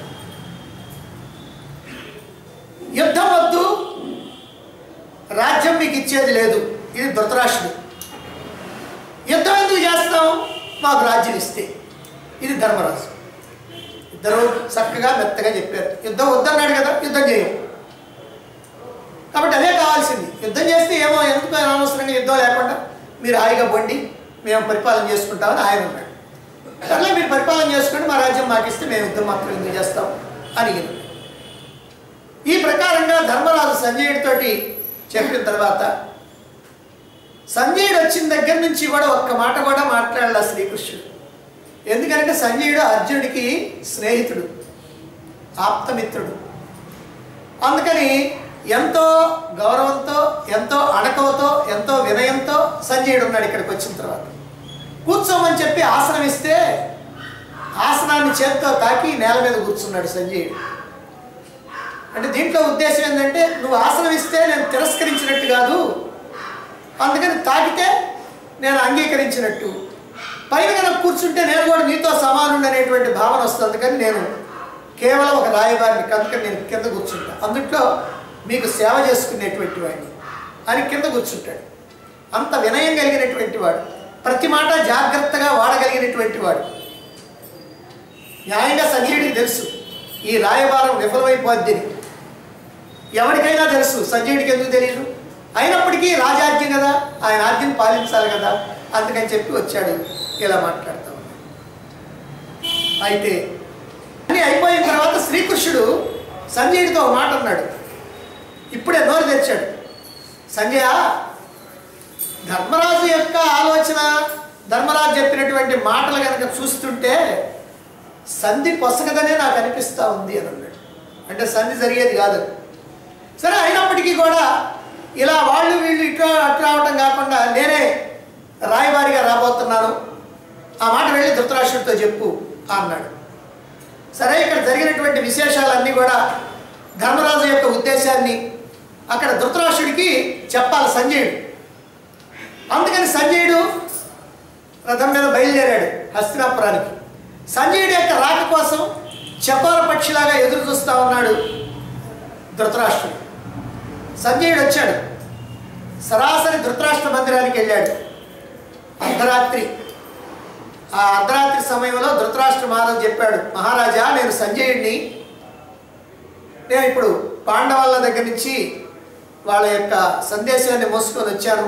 యుద్ధం వద్దు రాజ్యం మీకు ఇచ్చేది లేదు ఇది ధృతరాష్ట్రుడు యుద్ధం ఎందుకు చేస్తాం మాకు రాజ్యం ఇస్తే ఇది ధర్మరాజు ఇద్దరు చక్కగా మెత్తగా చెప్పారు యుద్ధం వద్దన్నాడు కదా యుద్ధం చేయం కాబట్టి అదే కావాల్సింది యుద్ధం చేస్తే ఏమో ఎందుకు అనవసరంగా యుద్ధం లేకుండా మీరు హాయిగా బండి మేము పరిపాలన చేసుకుంటామని ఆయన ఉన్నాడు సర్లే మీరు పరిపాలన చేసుకోండి మా రాజ్యం మాకు ఇస్తే మేము యుద్ధం మాత్రం ఎందుకు చేస్తాం అడిగింది ఈ ప్రకారంగా ధర్మరాజు సంజయుడితోటి చెప్పిన తర్వాత సంజయుడు వచ్చిన దగ్గర నుంచి కూడా ఒక్క మాట కూడా మాట్లాడాల శ్రీకృష్ణుడు ఎందుకంటే సంజయుడు అర్జునుడికి స్నేహితుడు ఆప్తమిత్రుడు అందుకని ఎంతో గౌరవంతో ఎంతో అణకవతో ఎంతో వినయంతో సంజయుడు ఉన్నాడు ఇక్కడికి వచ్చిన తర్వాత కూర్చోమని చెప్పి ఆసనం ఇస్తే ఆసనాన్ని చేత్తో తాకి నేల మీద కూర్చున్నాడు సంజయుడు అంటే దీంట్లో ఉద్దేశం ఏంటంటే నువ్వు ఆసనం ఇస్తే నేను తిరస్కరించినట్టు కాదు అందుకని తాకితే నేను అంగీకరించినట్టు పైన కనుక కూర్చుంటే నేను కూడా నీతో సమానుడు అనేటువంటి భావన వస్తుంది కానీ నేను కేవలం ఒక రాయబారిని అందుకని నేను కింద కూర్చుంటా అందుట్లో మీకు సేవ చేసుకునేటువంటి వాడిని అని కింద కూర్చుంటాడు అంత వినయం కలిగినటువంటి వాడు ప్రతి మాట జాగ్రత్తగా వాడగలిగినటువంటి వాడు న్యాయంగా సంజయుడికి తెలుసు ఈ రాయబారం విఫలమైపోద్దని ఎవరికైనా తెలుసు సంజయుడికి ఎందుకు తెలియదు అయినప్పటికీ రాజాజ్ఞ కదా ఆయన ఆజ్ఞను పాలించాలి కదా అందుకని చెప్పి వచ్చాడు ఇలా మాట్లాడతా ఉన్నాడు. అయితే అన్నీ అయిపోయిన తర్వాత శ్రీకృష్ణుడు సంజయుడితో ఒక మాట అన్నాడు ఇప్పుడే నోరు తెచ్చాడు సంజయ ధర్మరాజు యొక్క ఆలోచన ధర్మరాజు చెప్పినటువంటి మాటలు కనుక చూస్తుంటే సంధి పొసగదనే నాకు అనిపిస్తూ ఉంది అని అన్నాడు అంటే సంధి జరిగేది కాదు సరే అయినప్పటికీ కూడా ఇలా వాళ్ళు వీళ్ళు ఇటు అటు రావటం కాకుండా నేనే రాయబారిగా రాబోతున్నాను ఆ మాట వెళ్ళి ధృతరాష్ట్రుడితో చెప్పు అన్నాడు సరే ఇక్కడ జరిగినటువంటి విశేషాలన్నీ కూడా ధర్మరాజు యొక్క ఉద్దేశాన్ని అక్కడ ధృతరాష్ట్రుడికి చెప్పాలి సంజయుడు అందుకని సంజయుడు రథం మీద బయలుదేరాడు హస్తినాపురానికి సంజయుడి యొక్క రాక కోసం చకోర పక్షిలాగా ఎదురు చూస్తా ఉన్నాడు ధృతరాష్ట్రుడు సంజయుడు వచ్చాడు సరాసరి ధృతరాష్ట్ర మందిరానికి వెళ్ళాడు అర్ధరాత్రి ఆ అర్ధరాత్రి సమయంలో ధృతరాష్ట్ర మహారాజు చెప్పాడు మహారాజా నేను సంజయుడిని నేను ఇప్పుడు పాండవాళ్ళ దగ్గర నుంచి వాళ్ళ యొక్క సందేశాన్ని మోసుకొని వచ్చాను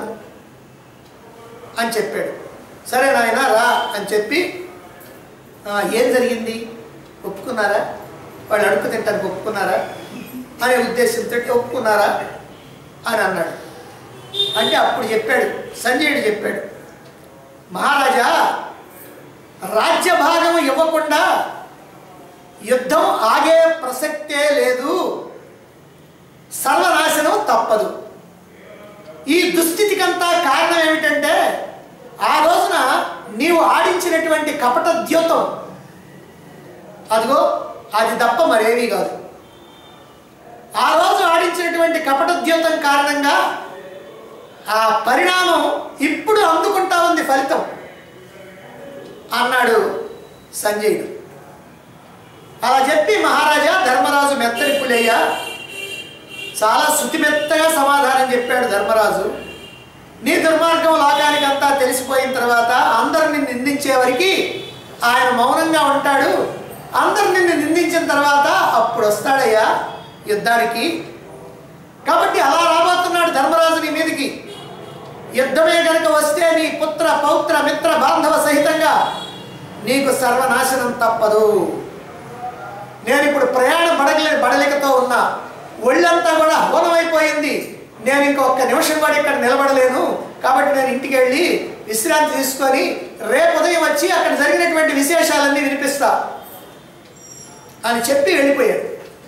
అని చెప్పాడు సరే నాయన రా అని చెప్పి "ఆ, ఏం జరిగింది ఒప్పుకున్నారా వాళ్ళు అడుగు తింటానికి ఒప్పుకున్నారా అనే ఉద్దేశంతో ఒప్పుకున్నారా అని అన్నాడు అంటే అప్పుడు చెప్పాడు సంజయుడు చెప్పాడు మహారాజా రాజ్య భాగం ఇవ్వకుండా యుద్ధం ఆగే ప్రసక్తే లేదు సర్వనాశనం తప్పదు ఈ దుస్థితికంతా కారణం ఏమిటంటే ఆ రోజున నీవు ఆడించినటువంటి కపట ద్యోతం అదిగో అది తప్ప మరేమీ కాదు ఆ రోజు ఆడించినటువంటి కపట ద్యోతం కారణంగా ఆ పరిణామం ఇప్పుడు అందుకుంటా ఉంది ఫలితం అన్నాడు సంజయుడు అలా చెప్పి మహారాజా ధర్మరాజు మెత్తరిప్పులయ్యా చాలా శుతిమెత్తగా సమాధానం చెప్పాడు ధర్మరాజు నీ దుర్మార్గం లోకానికి అంతా తెలిసిపోయిన తర్వాత అందరిని నిందించే వరకు ఆయన మౌనంగా ఉంటాడు అందరు నిన్ను నిందించిన తర్వాత అప్పుడు వస్తాడయ్యా యుద్ధానికి కాబట్టి అలా రాబోతున్నాడు ధర్మరాజు నీ మీదకి యుద్ధమే కనుక వస్తే నీ పుత్ర పౌత్ర మిత్ర బాంధవ సహితంగా నీకు సర్వనాశనం తప్పదు నేను ఇప్పుడు ప్రయాణం బడగలే బడలికతో ఉన్నా ఒళ్ళంతా కూడా హోనమైపోయింది నేను ఇంకొక నిమిషం కూడా ఇక్కడ నిలబడలేను కాబట్టి నేను ఇంటికి వెళ్ళి విశ్రాంతి తీసుకొని రేపు ఉదయం వచ్చి అక్కడ జరిగినటువంటి విశేషాలన్నీ వినిపిస్తా అని చెప్పి వెళ్ళిపోయాడు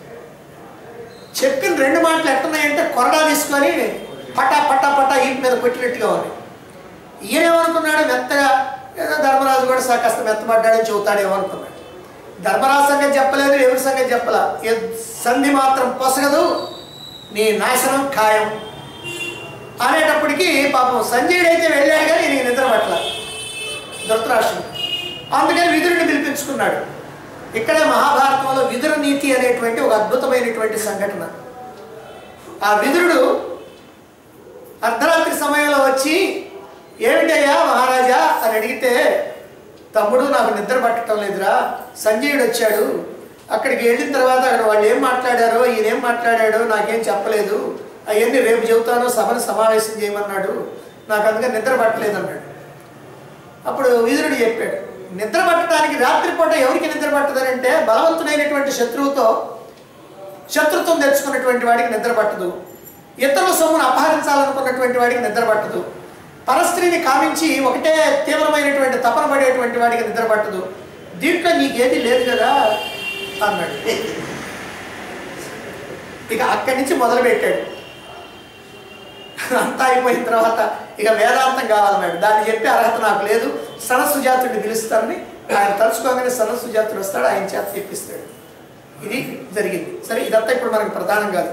చెప్పిన రెండు మాటలు ఎట్టున్నాయంటే కొరడా తీసుకొని పటా పటా పటా ఇంటి మీద కొట్టినట్టుగా ఉంది ఈయనేమనుకున్నాడు మెత్తగా ఏదో ధర్మరాజు కూడా సా- కాస్త మెత్తపడ్డాడని చెబుతాడేమో అనుకున్నాడు ధర్మరాజు సంగతి చెప్పలేదు ఎవరి సంగతి చెప్పలా ఏ- సంధి మాత్రం పొసగదు నీ నాశనం ఖాయం అనేటప్పటికీ పాపం సంజయుడు అయితే వెళ్ళాడు కానీ నేను నిద్ర పట్ల ధృతరాష్ట్రుడు అందుకని విదురుని పిలిపించుకున్నాడు ఇక్కడే మహాభారతంలో విదుర నీతి అనేటువంటి ఒక అద్భుతమైనటువంటి సంఘటన ఆ విదురుడు అర్ధరాత్రి సమయంలో వచ్చి ఏమిటయ్యా మహారాజా అని అడిగితే తమ్ముడు నాకు నిద్ర పట్టడం లేదురా సంజయుడు వచ్చాడు అక్కడికి వెళ్ళిన తర్వాత అక్కడ వాళ్ళు ఏం మాట్లాడారో ఈయన ఏం మాట్లాడాడో నాకేం చెప్పలేదు అవన్నీ రేపు చెబుతాను సభను సమావేశం చేయమన్నాడు నాకు అందుకని నిద్ర పట్టలేదు అన్నాడు అప్పుడు విదురుడు చెప్పాడు నిద్ర పట్టడానికి రాత్రిపూట ఎవరికి నిద్ర పట్టదనంటే బలవంతుడైనటువంటి శత్రువుతో శత్రుత్వం తెచ్చుకున్నటువంటి వాడికి నిద్ర పట్టదు ఇతరుల సొమ్మును అపహరించాలనుకున్నటువంటి వాడికి నిద్ర పట్టదు పరస్త్రీని కామించి ఒకటే తీవ్రమైనటువంటి తపన పడేటువంటి వాడికి నిద్ర పట్టదు దీంట్లో నీకేది లేదు కదా అన్నాడు ఇక అక్కడి నుంచి మొదలుపెట్టాడు అంతా అయిపోయిన తర్వాత ఇక వేదాంతం కావాలన్నాడు దాన్ని చెప్పే అర్హత నాకు లేదు సనసుజాతుడిని పిలుస్తానని ఆయన తలుచుకోగానే సనసుజాతుడు వస్తాడు ఆయన చేత తెప్పిస్తాడు ఇది జరిగింది సరే ఇదంతా ఇప్పుడు మనకి ప్రధానం కాదు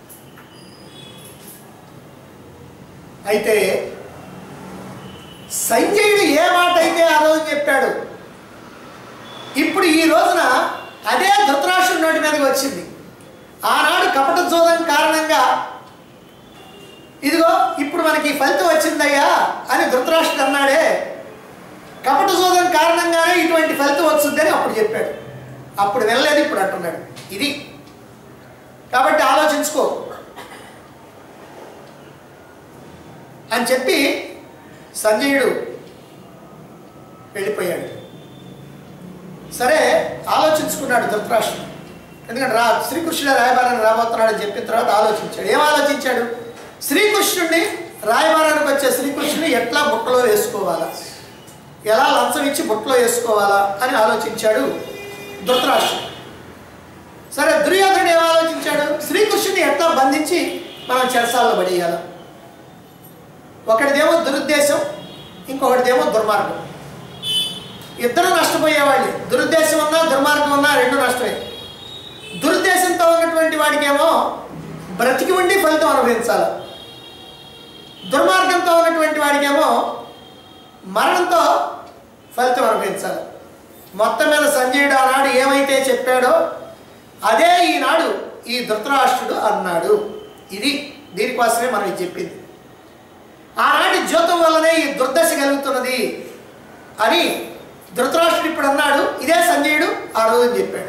అయితే సంజయుడు ఏ మాట అయితే ఆ రోజు చెప్పాడు ఇప్పుడు ఈ రోజున అదే ధృతరాష్ట్రుడి నోటి మీదకి వచ్చింది ఆనాడు కపట జోదం కారణంగా ఇదిగో ఇప్పుడు మనకి ఈ ఫలితం వచ్చిందయ్యా అని ధృతరాష్ట్రుడు అన్నాడే కపట జోదం కారణంగానే ఇటువంటి ఫలితం వచ్చిందని అప్పుడు చెప్పాడు అప్పుడు వెళ్ళలేదు ఇప్పుడు అంటున్నాడు ఇది కాబట్టి ఆలోచించుకో అని చెప్పి సంజయుడు వెళ్ళిపోయాడు సరే ఆలోచించుకున్నాడు ధృతరాష్ట్రుడు ఎందుకంటే రా శ్రీకృష్ణుడే రాయబారాన్ని రాబోతున్నాడని చెప్పిన తర్వాత ఆలోచించాడు ఏం ఆలోచించాడు శ్రీకృష్ణుడిని రాయబారానికి వచ్చే శ్రీకృష్ణుని ఎట్లా బుట్టలో వేసుకోవాలా ఎలా లంచం ఇచ్చి బుట్టలో వేసుకోవాలా అని ఆలోచించాడు ధృతరాష్ట్రుడు సరే దుర్యోధనుడు ఏం ఆలోచించాడు శ్రీకృష్ణుని ఎట్లా బంధించి మనం చెరసాల్లో పడేయాలి ఒకటిదేమో దురుద్దేశం ఇంకొకటిదేమో దుర్మార్గం ఇద్దరు నష్టపోయేవాళ్ళు దురుద్దేశం ఉన్నా దుర్మార్గం ఉన్నా రెండు నష్టమే దురుద్దేశంతో ఉన్నటువంటి వాడికేమో బ్రతికి ఉండి ఫలితం అనుభవించాలి దుర్మార్గంతో ఉన్నటువంటి వాడికేమో మరణంతో ఫలితం అనుభవించాలి మొత్తం మీద సంజయుడు ఆనాడు ఏమైతే చెప్పాడో అదే ఈనాడు ఈ ధృతరాష్ట్రుడు అన్నాడు ఇది దీనికోసమే మనం ఇది చెప్పింది ఆనాటి జ్యోతం వల్లనే ఈ దుర్దశ కలుగుతున్నది అని ధృతరాష్ట్రుడు ఇప్పుడు అన్నాడు ఇదే సంజయుడు ఆ రోజు చెప్పాడు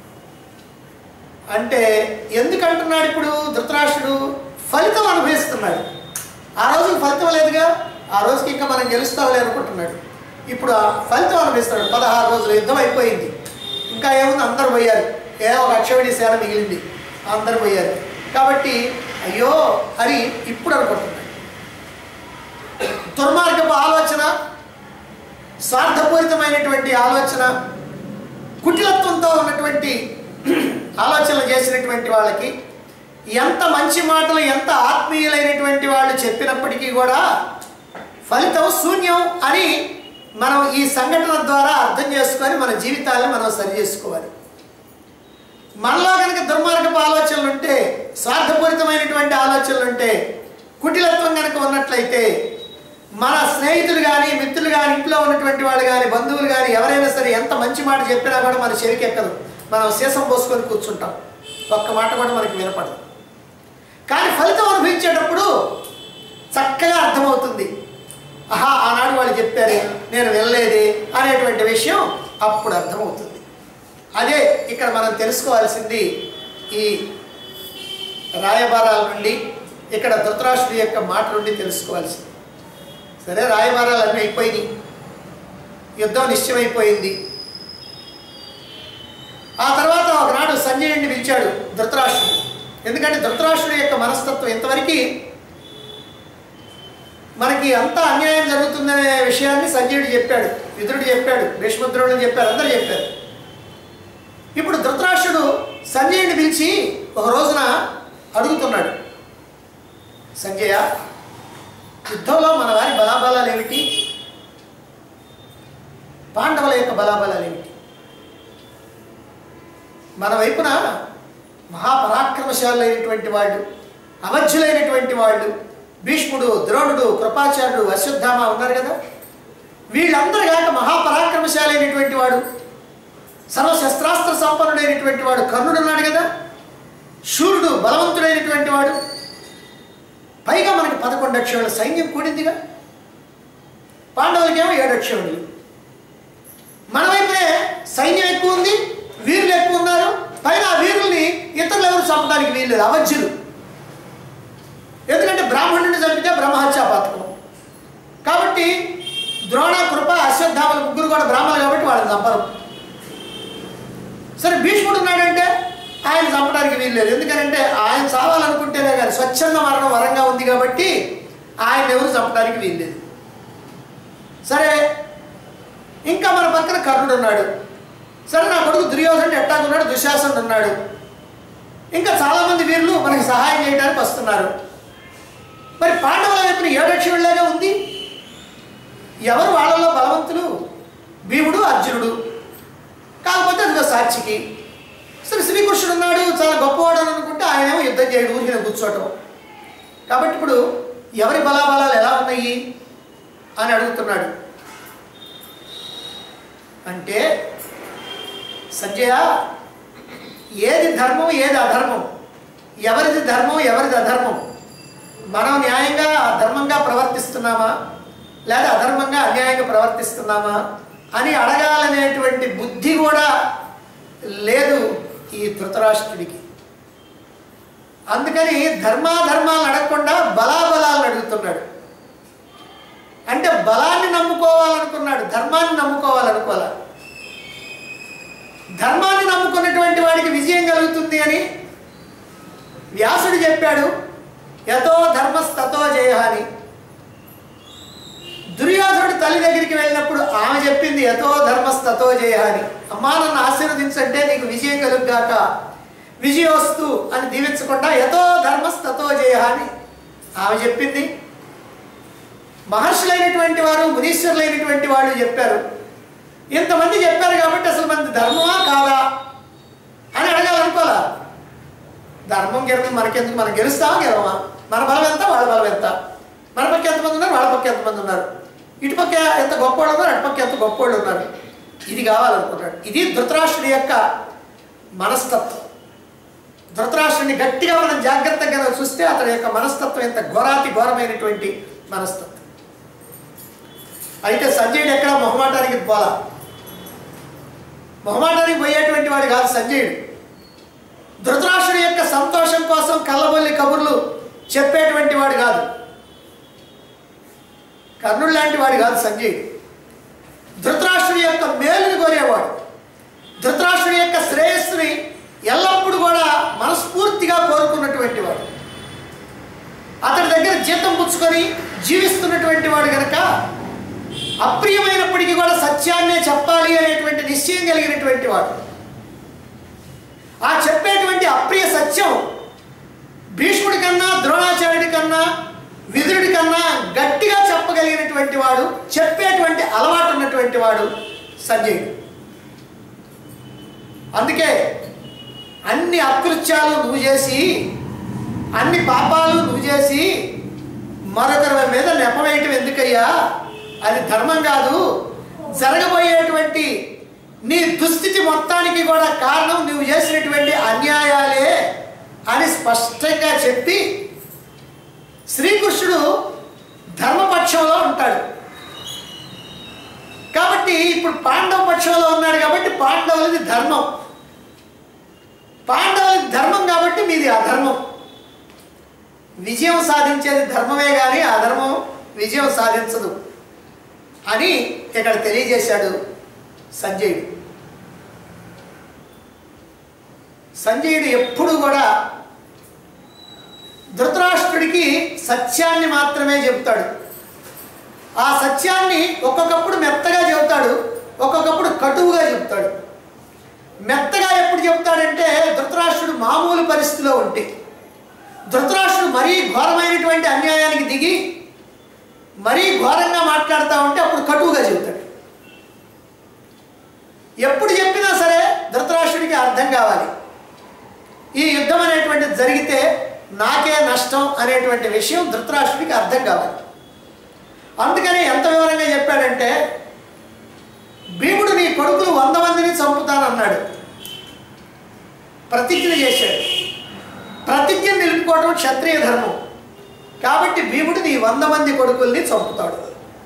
అంటే ఎందుకంటున్నాడు ఇప్పుడు ధృతరాష్ట్రుడు ఫలితం అనుభవిస్తున్నాడు ఆ రోజు ఫలితం లేదుగా ఆ రోజుకి ఇంకా మనం గెలుస్తామని అనుకుంటున్నాడు ఇప్పుడు ఆ ఫలితం అనుభవిస్తాడు పదహారు రోజులు యుద్ధం అయిపోయింది ఇంకా ఏముంది అందరు పోయారు ఏ ఒక అక్షవిడి సేన మిగిలింది అందరు పోయారు కాబట్టి అయ్యో అని ఇప్పుడు అనుకుంటున్నాడు దుర్మార్గపు ఆలోచన స్వార్థపూరితమైనటువంటి ఆలోచన కుటిలత్వంతో ఉన్నటువంటి ఆలోచనలు చేసినటువంటి వాళ్ళకి ఎంత మంచి మాటలు ఎంత ఆత్మీయులైనటువంటి వాళ్ళు చెప్పినప్పటికీ కూడా ఫలితం శూన్యం అని మనం ఈ సంఘటన ద్వారా అర్థం చేసుకొని మన జీవితాలను మనం సరి చేసుకోవాలి మనలో కనుక దుర్మార్గపు ఆలోచనలు ఉంటే స్వార్థపూరితమైనటువంటి ఆలోచనలు ఉంటే కుటిలత్వం కనుక ఉన్నట్లయితే మన స్నేహితులు కానీ మిత్రులు కానీ ఇంట్లో ఉన్నటువంటి వాళ్ళు కానీ బంధువులు కానీ ఎవరైనా సరే ఎంత మంచి మాట చెప్పినా కూడా మన చెవికి ఎక్కదు మనం సీసం పోసుకొని కూర్చుంటాం ఒక్క మాట కూడా మనకి వినపడదు కానీ ఫలితం అనుభవించేటప్పుడు చక్కగా అర్థమవుతుంది ఆహా ఆనాడు వాళ్ళు చెప్పారు నేను వెళ్ళలేదే అనేటువంటి విషయం అప్పుడు అర్థమవుతుంది అదే ఇక్కడ మనం తెలుసుకోవాల్సింది ఈ రాయబారాల నుండి ఇక్కడ ధృతరాష్ట్రుడి యొక్క మాట నుండి తెలుసుకోవాల్సింది సరే రాయబారాలు అన్నీ అయిపోయినాయి యుద్ధం నిశ్చయమైపోయింది ఆ తర్వాత ఒకనాడు సంజయుడిని పిలిచాడు ధృతరాష్ట్రుడు ఎందుకంటే ధృతరాష్ట్రుడి యొక్క మనస్తత్వం ఇంతవరకు మనకి అంతా అన్యాయం జరుగుతుందనే విషయాన్ని సంజయుడు చెప్పాడు విదురుడు చెప్పాడు భీష్మద్రోణుడు చెప్పారు అందరూ చెప్పారు ఇప్పుడు ధృతరాష్ట్రుడు సంజయుడిని పిలిచి ఒక రోజున అడుగుతున్నాడు సంజయ యుద్ధంలో మన వారి బలాబలాలు ఏమిటి పాండవుల యొక్క బలాబలాలు ఏమిటి మన వైపున మహాపరాక్రమశాలైనటువంటి వాళ్ళు అవధ్యులైనటువంటి వాళ్ళు భీష్ముడు ద్రోణుడు కృపాచార్యుడు అశ్వత్థామ ఉన్నారు కదా వీళ్ళందరూ కాక మహాపరాక్రమశాలైనటువంటి వాడు సర్వశస్త్రాస్త్ర సంపన్నుడైనటువంటి వాడు కర్ణుడు ఉన్నాడు కదా శూరుడు బలవంతుడైనటువంటి వాడు పైగా మనకి పదకొండు అక్షరాల సైన్యం కూడిందిగా పాండవులకేమో ఏడు అక్షరులు మన వైపునే సైన్యం ఎక్కువ ఉంది వీరులు ఎక్కువ ఉన్నారు పైన ఆ వీరుల్ని ఇతరులు ఎవరు చంపడానికి వీల్లేదు అవధ్యులు ఎందుకంటే బ్రాహ్మణుడిని చంపితే బ్రహ్మహత్యా పాతకం కాబట్టి ద్రోణ కృప అశ్వత్థామల ముగ్గురు కూడా బ్రాహ్మణులు కాబట్టి చంపరు సరే భీష్ముడు ఉన్నాడంటే ఆయన చంపడానికి వీల్లేదు ఎందుకంటే ఆయన చావాలనుకుంటేనే కానీ స్వచ్ఛంద మరణం వరంగా ఉంది కాబట్టి ఆయన ఎవరు చంపడానికి వీల్లేదు సరే ఇంకా మన పక్కన కర్ణుడు ఉన్నాడు సరే నా కొడుకు దుర్యోధనుడు ఎట్టాగున్నాడు దుశ్శాసనుడు ఉన్నాడు ఇంకా చాలామంది వీరులు మనకి సహాయం చేయడానికి వస్తున్నారు మరి పాండవుల వైపున ఏడక్షుడిలాగా ఉంది ఎవరు వాళ్ళలో బలవంతులు భీముడు అర్జునుడు కాకపోతే అదిగో సాక్షికి సరే శ్రీకృష్ణుడు ఉన్నాడు చాలా గొప్పవాడు అని అనుకుంటే ఆయన ఏమో యుద్ధం చేయడు ఊరికిన కూర్చోవటం కాబట్టి ఇప్పుడు ఎవరి బలాబలాలు ఎలా ఉన్నాయి అని అడుగుతున్నాడు అంటే సంజయ ఏది ధర్మం ఏది అధర్మం ఎవరిది ధర్మం ఎవరిది అధర్మం మనం న్యాయంగా ధర్మంగా ప్రవర్తిస్తున్నామా లేదా అధర్మంగా అన్యాయంగా ప్రవర్తిస్తున్నామా అని అడగాలనేటువంటి బుద్ధి కూడా లేదు ఈ ధృతరాష్ట్రుడికి అందుకని ధర్మాధర్మాలను అడగకుండా బలాబలాలను అడుగుతున్నాడు అంటే బలాన్ని నమ్ముకోవాలనుకున్నాడు ధర్మాన్ని నమ్ముకోవాలనుకోవాలి ధర్మాన్ని నమ్ముకున్నటువంటి వాడికి విజయం కలుగుతుంది అని వ్యాసుడు చెప్పాడు యతో ధర్మస్తతో జయ అని దుర్యోధనుడు తల్లి దగ్గరికి వెళ్ళినప్పుడు ఆమె చెప్పింది యతో ధర్మస్తతో జయ అని అమ్మా నన్ను ఆశీర్వదించంటే నీకు విజయం కలుగుగాక విజయోస్తు అని దీవించకుండా యతో ధర్మస్తతో జయ అని ఆమె చెప్పింది మహర్షులైనటువంటి వారు మునీశ్వరులైనటువంటి వాళ్ళు చెప్పారు ఇంతమంది చెప్పారు కాబట్టి అసలు మనది ధర్మమా కాదా అని అడగాలనుకోవాలా ధర్మం గెలవం మనకెందుకు మనం గెలుస్తామా గెలవమా మన బలం ఎంత వాళ్ళ బలం ఎంత మన పక్క ఎంతమంది ఉన్నారు వాళ్ళ పక్క ఎంతమంది ఉన్నారు ఇటుపక్క ఎంత గొప్పవాళ్ళు ఉన్నారు అటుపక్క ఎంత గొప్పవాళ్ళు ఉన్నారు ఇది కావాలనుకున్నాడు ఇది ధృతరాష్ట్రుడి యొక్క మనస్తత్వం ధృతరాష్ట్రుడిని గట్టిగా మనం జాగ్రత్తగా చూస్తే అతని యొక్క మనస్తత్వం ఎంత ఘోరాతి ఘోరమైనటువంటి మనస్తత్వం అయితే సంజయుడు ఎక్కడ మొహమాటానికి పోలా మొహమాటానికి పోయేటువంటి వాడు కాదు సంజయుడు ధృతరాష్ట్రుడి యొక్క సంతోషం కోసం కళ్ళబొల్లి కబుర్లు చెప్పేటువంటి వాడు కాదు కర్ణుడు లాంటి వాడు కాదు సంజయుడు ధృతరాష్ట్రుడి యొక్క మేలుని కోరేవాడు ధృతరాష్ట్రుడి యొక్క శ్రేయస్సుని ఎల్లప్పుడూ కూడా మనస్ఫూర్తిగా కోరుకున్నటువంటి వాడు అతడి దగ్గర జీతం పుచ్చుకొని జీవిస్తున్నటువంటి వాడు కనుక అప్రియమైనప్పటికీ కూడా సత్యాన్నే చెప్పాలి అనేటువంటి నిశ్చయం కలిగినటువంటి వాడు ఆ చెప్పేటువంటి అప్రియ సత్యం భీష్ముడి కన్నా ద్రోణాచార్యుడి కన్నా విదురుడి కన్నా గట్టిగా చెప్పగలిగినటువంటి వాడు చెప్పేటువంటి అలవాటు ఉన్నటువంటి వాడు సంజయుడు అందుకే అన్ని అకృత్యాలు నువ్వు చేసి అన్ని పాపాలు నువ్వు చేసి మరొకరి మీద నెపవేయటం ఎందుకయ్యా అది ధర్మం కాదు జరగబోయేటువంటి నీ దుస్థితి మొత్తానికి కూడా కారణం నువ్వు చేసినటువంటి అన్యాయాలే అని స్పష్టంగా చెప్పి శ్రీకృష్ణుడు ధర్మపక్షంలో ఉంటాడు కాబట్టి ఇప్పుడు పాండవ పక్షంలో ఉన్నాడు కాబట్టి పాండవులది ధర్మం పాండవులది ధర్మం కాబట్టి మీది అధర్మం విజయం సాధించేది ధర్మమే కానీ అధర్మం విజయం సాధించదు అని ఇక్కడ తెలియజేశాడు సంజయుడు సంజయుడు ఎప్పుడు కూడా ధృతరాష్ట్రుడికి సత్యాన్ని మాత్రమే చెబుతాడు ఆ సత్యాన్ని ఒక్కొక్కప్పుడు మెత్తగా చెబుతాడు ఒక్కొక్కప్పుడు కటువుగా చెబుతాడు మెత్తగా ఎప్పుడు చెబుతాడంటే ధృతరాష్ట్రుడు మామూలు పరిస్థితిలో ఉంటే ధృతరాష్ట్రుడు మరీ ఘోరమైనటువంటి అన్యాయానికి దిగి మరీ ఘోరంగా మాట్లాడుతూ ఉంటే అప్పుడు కటువుగా చెబుతాడు ఎప్పుడు చెప్పినా సరే ధృతరాష్ట్రుడికి అర్థం కావాలి ఈ యుద్ధం అనేటువంటిది జరిగితే నాకే నష్టం అనేటువంటి విషయం ధృతరాష్ట్రుడికి అర్థం కావాలి అందుకని ఎంత వివరంగా చెప్పాడంటే భీముడు నీ కొడుకులు వంద మందిని చంపుతానన్నాడు ప్రతిజ్ఞ చేశాడు ప్రతిజ్ఞ నిలుపుకోవడం క్షత్రియ ధర్మం కాబట్టి భీముడు నీ వంద మంది కొడుకుల్ని చంపుతాడు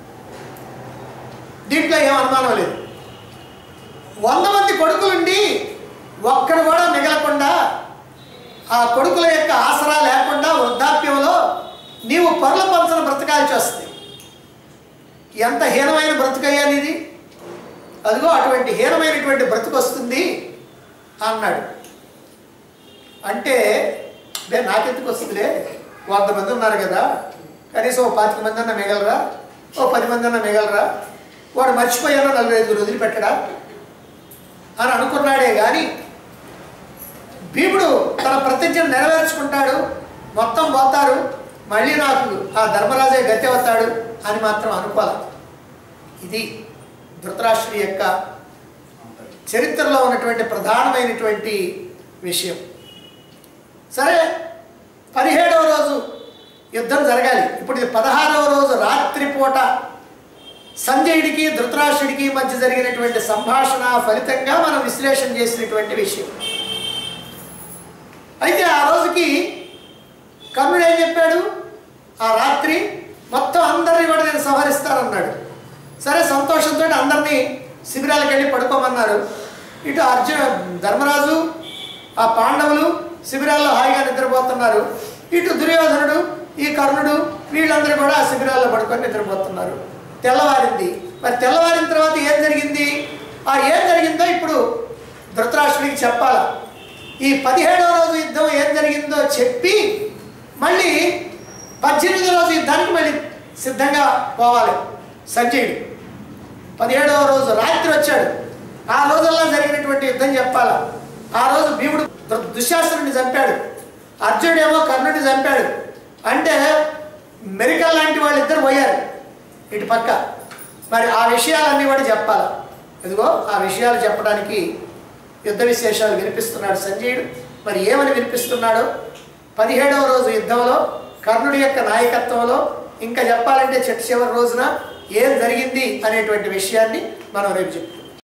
దీంట్లో ఏం అనుమానం లేదు వంద మంది కొడుకులుండి ఒక్కడు కూడా మిగలకుండా ఆ కొడుకుల యొక్క ఆసరా లేకుండా వృద్ధాప్యంలో నీవు పరుల పంచన బ్రతకాల్సి వస్తుంది ఎంత హీనమైన బ్రతుకయ్యా నీది అదిగో అటువంటి హీనమైనటువంటి బ్రతుకు వస్తుంది అన్నాడు అంటే లే నాకెందుకు వస్తుందిలే వంద మంది ఉన్నారు కదా కనీసం ఓ పాతిక మంది అన్న మిగలరా ఓ పది మంది అన్న మిగలరా వాడు మర్చిపోయానో నలభై ఐదుగురు వదిలిపెట్టడా అని అనుకున్నాడే కానీ భీముడు తన ప్రతిజ్ఞను నెరవేర్చుకుంటాడు మొత్తం పోతారు మళ్ళీ నాకు ఆ ధర్మరాజే గతి అవుతాడు అని మాత్రం అనుకోవాలి ఇది ధృతరాష్ట్రుడి యొక్క చరిత్రలో ఉన్నటువంటి ప్రధానమైనటువంటి విషయం సరే పదిహేడవ రోజు యుద్ధం జరగాలి ఇప్పుడు ఇది పదహారవ రోజు రాత్రిపూట సంజయుడికి ధృతరాష్ట్రుడికి మధ్య జరిగినటువంటి సంభాషణ ఫలితంగా మనం విశ్లేషణ చేసినటువంటి విషయం అయితే ఆ రోజుకి కర్ణుడు ఏం చెప్పాడు ఆ రాత్రి మొత్తం అందరినీ కూడా నేను సంహరిస్తానన్నాడు సరే సంతోషంతో అందరినీ శిబిరాలకు వెళ్ళి పడుకోమన్నారు ఇటు అర్జున ధర్మరాజు ఆ పాండవులు శిబిరాల్లో హాయిగా నిద్రపోతున్నారు ఇటు దుర్యోధనుడు ఈ కర్ణుడు వీళ్ళందరూ కూడా ఆ శిబిరాల్లో పడుకొని నిద్రపోతున్నారు తెల్లవారింది మరి తెల్లవారిన తర్వాత ఏం జరిగింది ఆ ఏం జరిగిందో ఇప్పుడు ధృతరాష్ట్రుడికి చెప్పాలా ఈ పదిహేడవ రోజు యుద్ధం ఏం జరిగిందో చెప్పి మళ్ళీ పద్దెనిమిదో రోజు యుద్ధానికి మళ్ళీ సిద్ధంగా పోవాలి సంజయుడు పదిహేడవ రోజు రాత్రి వచ్చాడు ఆ రోజుల్లో జరిగినటువంటి యుద్ధం చెప్పాలా ఆ రోజు భీముడు దు- దుశ్శాసనుడిని చంపాడు అర్జునుడేమో కర్ణుడిని చంపాడు అంటే మెరికల్ లాంటి వాళ్ళు ఇద్దరు పోయారు ఇటు పక్క మరి ఆ విషయాలన్నీ కూడా చెప్పాలి ఇదిగో ఆ విషయాలు చెప్పడానికి యుద్ధ విశేషాలు వినిపిస్తున్నాడు సంజయుడు మరి ఏమని వినిపిస్తున్నాడో పదిహేడవ రోజు యుద్ధంలో కర్ణుడి యొక్క నాయకత్వంలో ఇంకా చెప్పాలంటే చెట్టు చివరి రోజున ఏం జరిగింది అనేటువంటి విషయాన్ని మనం రేపు చెప్పుకుందాం